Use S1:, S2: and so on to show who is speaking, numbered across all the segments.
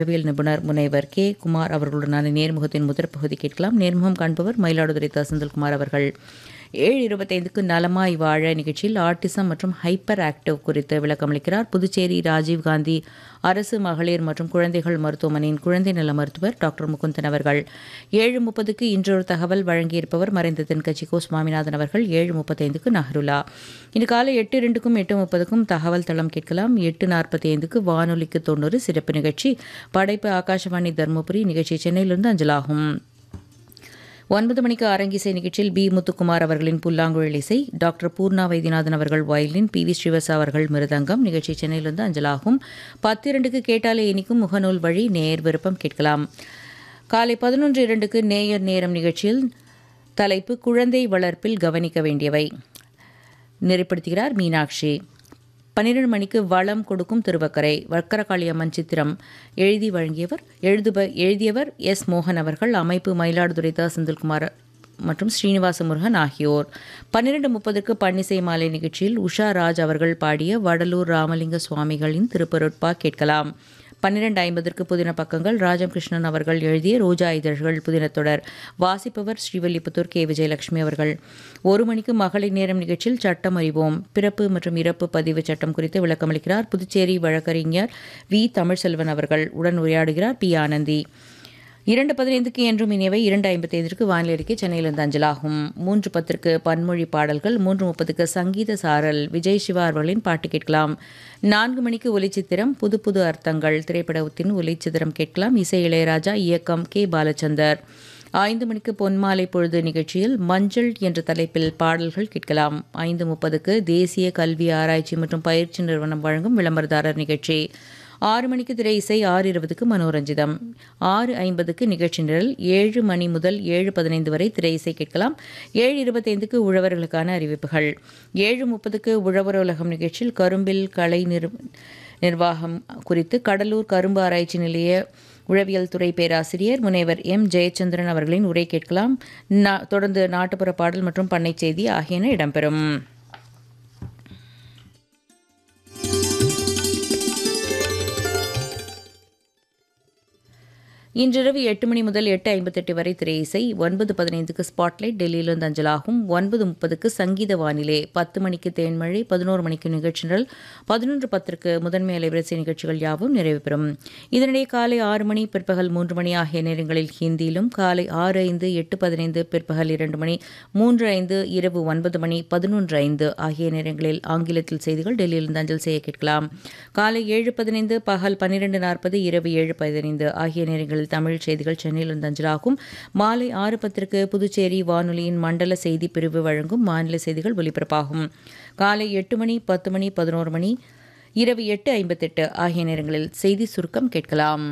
S1: அறிவியல் நிபுணர் முனைவர் கே குமார் அவர்களுடனான நேர்முகத்தின் முதற் பகுதி கேட்கலாம் நேர்முகம் காண்பவர் மயிலாடுதுறை த செந்தில்குமார் அவர்கள் ஏழு இருபத்தைந்துக்கு நலமாய் வாழ நிகழ்ச்சியில் ஆட்டிசம் மற்றும் ஹைப்பர் ஆக்டிவ் குறித்து விளக்கமளிக்கிறார் புதுச்சேரி ராஜீவ்காந்தி அரசு மகளிர் மற்றும் குழந்தைகள் மருத்துவமனையின் குழந்தை நல மருத்துவர் டாக்டர் முகுந்தன் அவர்கள் ஏழு முப்பதுக்கு இன்றொரு தகவல் வழங்கியிருப்பவர் மறைந்த தென்கட்சி கோ சுவாமிநாதன் அவர்கள் ஏழு முப்பத்தைந்துக்கு நஹருலா இன்று காலை எட்டு இரண்டுக்கும் எட்டு முப்பதுக்கும் தகவல் தளம் கேட்கலாம் எட்டு நாற்பத்தி ஐந்துக்கு வானொலிக்கு தொண்ணூறு சிறப்பு நிகழ்ச்சி படைப்பு ஆகாஷவாணி தருமபுரி நிகழ்ச்சி சென்னையிலிருந்து அஞ்சலாகும் ஒன்பது மணிக்கு அரங்கிசை நிகழ்ச்சியில் பி முத்துக்குமார் அவர்களின் புல்லாங்குழல் இசை டாக்டர் பூர்ணா வைத்தியநாதன் அவர்கள் வயலின் பி வி ஸ்ரீவசா அவர்கள் மிருதங்கம் நிகழ்ச்சி சென்னையிலிருந்து அஞ்சலாகும் பத்து இரண்டுக்கு கேட்டாலே இனிக்கும் முகநூல் வழி நேர் விருப்பம் கேட்கலாம் காலை பதினொன்று இரண்டுக்கு நேயர் நேரம் நிகழ்ச்சியில் தலைப்பு குழந்தை வளர்ப்பில் கவனிக்க வேண்டியவை நெறிப்படுத்துகிறார் மீனாட்சி பன்னிரண்டு மணிக்கு வளம் கொடுக்கும் திருவக்கரை வக்கரகாளி அம்மன் சித்திரம் எழுதி வழங்கியவர் எழுதுப எழுதியவர் எஸ் மோகன் அவர்கள் அமைப்பு மயிலாடுதுறை த செந்தில்குமார் மற்றும் ஸ்ரீனிவாச முருகன் ஆகியோர் பன்னிரண்டு முப்பதுக்கு பன்னிசை மாலை நிகழ்ச்சியில் உஷா ராஜ் அவர்கள் பாடிய வடலூர் ராமலிங்க சுவாமிகளின் திருப்பொருட்பா கேட்கலாம் பன்னிரண்டு ஐம்பதற்கு புதின பக்கங்கள் ராஜம் கிருஷ்ணன் அவர்கள் எழுதிய ரோஜா இதழ்கள் புதினத்தொடர் வாசிப்பவர் ஸ்ரீவல்லிபுத்தூர் கே விஜயலட்சுமி அவர்கள் ஒரு மணிக்கு மகளிர் நேரம் நிகழ்ச்சியில் சட்டம் அறிவோம் பிறப்பு மற்றும் இறப்பு பதிவு சட்டம் குறித்து விளக்கமளிக்கிறார் புதுச்சேரி வழக்கறிஞர் வி தமிழ்செல்வன் அவர்கள் உடன் உரையாடுகிறார் பி ஆனந்தி இரண்டு பதினைந்துக்கு என்றும் இனியவை இரண்டு ஐம்பத்தைந்திற்கு வானிலை அறிக்கை சென்னையிலிருந்து அஞ்சலாகும் மூன்று பத்திற்கு பன்மொழி பாடல்கள் மூன்று முப்பதுக்கு சங்கீத சாரல் விஜய் சிவா அவர்களின் பாட்டு கேட்கலாம் நான்கு மணிக்கு ஒலிச்சித்திரம் புது புது அர்த்தங்கள் திரைப்படத்தின் ஒலிச்சித்திரம் கேட்கலாம் இசை இளையராஜா இயக்கம் கே பாலச்சந்தர் ஐந்து மணிக்கு பொன்மாலை பொழுது நிகழ்ச்சியில் மஞ்சள் என்ற தலைப்பில் பாடல்கள் கேட்கலாம் ஐந்து முப்பதுக்கு தேசிய கல்வி ஆராய்ச்சி மற்றும் பயிற்சி நிறுவனம் வழங்கும் விளம்பரதாரர் நிகழ்ச்சி ஆறு மணிக்கு திரை இசை ஆறு இருபதுக்கு மனோரஞ்சிதம் ஆறு ஐம்பதுக்கு நிகழ்ச்சி நிரல் ஏழு மணி முதல் ஏழு பதினைந்து வரை திரை இசை கேட்கலாம் ஏழு இருபத்தைந்துக்கு உழவர்களுக்கான அறிவிப்புகள் ஏழு முப்பதுக்கு உழவர் உலகம் நிகழ்ச்சியில் கரும்பில் கலை நிர் நிர்வாகம் குறித்து கடலூர் கரும்பு ஆராய்ச்சி நிலைய உழவியல் துறை பேராசிரியர் முனைவர் எம் ஜெயச்சந்திரன் அவர்களின் உரை கேட்கலாம் தொடர்ந்து நாட்டுப்புற பாடல் மற்றும் பண்ணை செய்தி ஆகியன இடம்பெறும் இன்றிரவு எட்டு மணி முதல் எட்டு ஐம்பத்தெட்டு வரை திரை இசை ஒன்பது பதினைந்துக்கு ஸ்பாட்லைட் டெல்லியிலிருந்து அஞ்சலாகும் ஒன்பது முப்பதுக்கு சங்கீத வானிலை பத்து மணிக்கு தேன்மழை பதினோரு மணிக்கு நிகழ்ச்சி நிரல் பதினொன்று பத்திற்கு முதன்மை அலைவரிசை நிகழ்ச்சிகள் யாவும் நிறைவு பெறும் இதனிடையே காலை ஆறு மணி பிற்பகல் மூன்று மணி ஆகிய நேரங்களில் ஹிந்தியிலும் காலை ஆறு ஐந்து எட்டு பதினைந்து பிற்பகல் இரண்டு மணி மூன்று ஐந்து இரவு ஒன்பது மணி பதினொன்று ஐந்து ஆகிய நேரங்களில் ஆங்கிலத்தில் செய்திகள் டெல்லியிலிருந்து அஞ்சல் செய்ய கேட்கலாம் காலை ஏழு பதினைந்து பகல் பன்னிரெண்டு நாற்பது இரவு ஏழு பதினைந்து ஆகிய நேரங்களில் தமிழ் செய்திகள் சென்னையிலிருந்து அஞ்சலாகும் மாலை ஆறு பத்திற்கு புதுச்சேரி வானொலியின் மண்டல செய்தி பிரிவு வழங்கும் மாநில செய்திகள் ஒலிபரப்பாகும் காலை எட்டு மணி பத்து மணி பதினோரு மணி இரவு எட்டு ஐம்பத்தெட்டு ஆகிய நேரங்களில் செய்தி சுருக்கம் கேட்கலாம்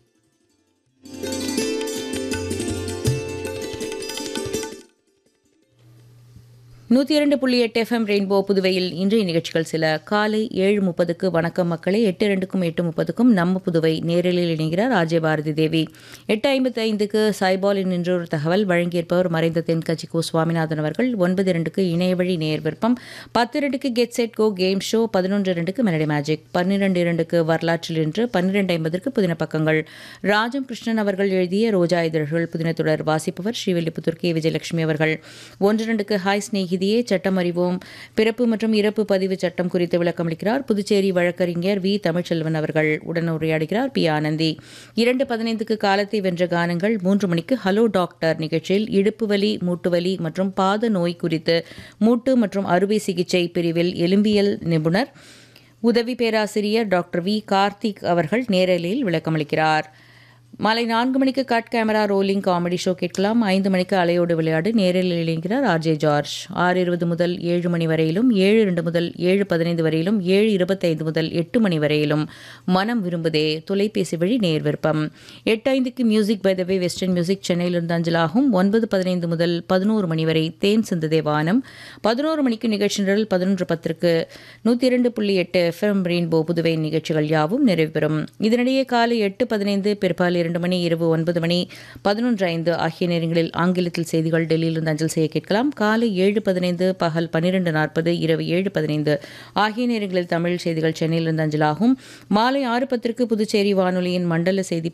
S1: நூற்றி இரண்டு புள்ளி எட்டு எஃப்எம் ரெயின்போ புதுவையில் இன்றைய நிகழ்ச்சிகள் சில காலை ஏழு முப்பதுக்கு வணக்கம் மக்களை எட்டு ரெண்டுக்கும் எட்டு முப்பதுக்கும் நம்ம புதுவை நேரலில் இணைகிறார் ராஜே பாரதி தேவி எட்டு ஐம்பத்தி ஐந்துக்கு சாய்பாலின் நின்றொரு தகவல் வழங்கியிருப்பவர் மறைந்த தென்கட்சி கோ சுவாமிநாதன் அவர்கள் ஒன்பது இரண்டுக்கு இணையவழி நேர் விருப்பம் பத்து இரண்டுக்கு get set go game show பதினொன்று இரண்டுக்கு மெலடி மேஜிக் பன்னிரெண்டு இரண்டுக்கு வரலாற்றில் இன்று பன்னிரெண்டு ஐம்பதற்கு புதின பக்கங்கள் ராஜம் கிருஷ்ணன் அவர்கள் எழுதிய ரோஜா இதழ்கள் புதினத்துடர் வாசிப்பவர் ஸ்ரீவில்லிபுத்தூர் கே விஜயலட்சுமி அவர்கள் ஒன்று இரண்டுக்கு ஹாய் ஸ்னேகி விதியே சட்டம் அறிவோம் பிறப்பு மற்றும் இறப்பு பதிவு சட்டம் குறித்து விளக்கமளிக்கிறார் புதுச்சேரி வழக்கறிஞர் வி தமிழ்ச்செல்வன் அவர்கள் உடன் உரையாடுகிறார் பி ஆனந்தி இரண்டு பதினைந்துக்கு காலத்தை வென்ற கானங்கள் மூன்று மணிக்கு ஹலோ டாக்டர் நிகழ்ச்சியில் இடுப்பு வலி மூட்டு வலி மற்றும் பாத நோய் குறித்து மூட்டு மற்றும் அறுவை சிகிச்சை பிரிவில் எலும்பியல் நிபுணர் உதவி பேராசிரியர் டாக்டர் வி கார்த்திக் அவர்கள் நேரலையில் விளக்கமளிக்கிறார் மாலை நான்கு மணிக்கு cut camera rolling comedy show கேட்கலாம் ஐந்து மணிக்கு அலையோடு விளையாடு நேரில் இணைகிறார் ஆர்ஜே ஜார்ஜ் ஆறு இருபது முதல் ஏழு மணி வரையிலும் ஏழு இரண்டு முதல் ஏழு பதினைந்து வரையிலும் ஏழு இருபத்தைந்து முதல் எட்டு மணி வரையிலும் மனம் விரும்புதே தொலைபேசி வழி நேர் விருப்பம் எட்டு ஐந்துக்கு music by the way western music சென்னையிலிருந்து அஞ்சலாகும் ஒன்பது பதினைந்து முதல் பதினோரு மணி வரை தேன் சிந்ததே வானம் பதினோரு மணிக்கு நிகழ்ச்சி நிரல் பதினொன்று பத்திற்கு நூற்றி இரண்டு புள்ளி எட்டு எஃப்எம் ரெயின்போ புதுவை நிகழ்ச்சிகள் யாவும் நிறைவு பெறும் இதனிடையே காலை எட்டு பதினைந்து பிற்பகல் இரண்டு மணி இரவு ஒன்பது மணி பதினொன்று ஐந்து ஆகிய நேரங்களில் ஆங்கிலத்தில் செய்திகள் டெல்லியிலிருந்து அஞ்சல் செய்ய கேட்கலாம் காலை ஏழு பதினைந்து பகல் பன்னிரெண்டு நாற்பது இரவு ஏழு பதினைந்து ஆகிய நேரங்களில் தமிழ் செய்திகள் சென்னையிலிருந்து அஞ்சலாகும் மாலை ஆறு பத்திற்கு புதுச்சேரி வானொலியின் மண்டல செய்தி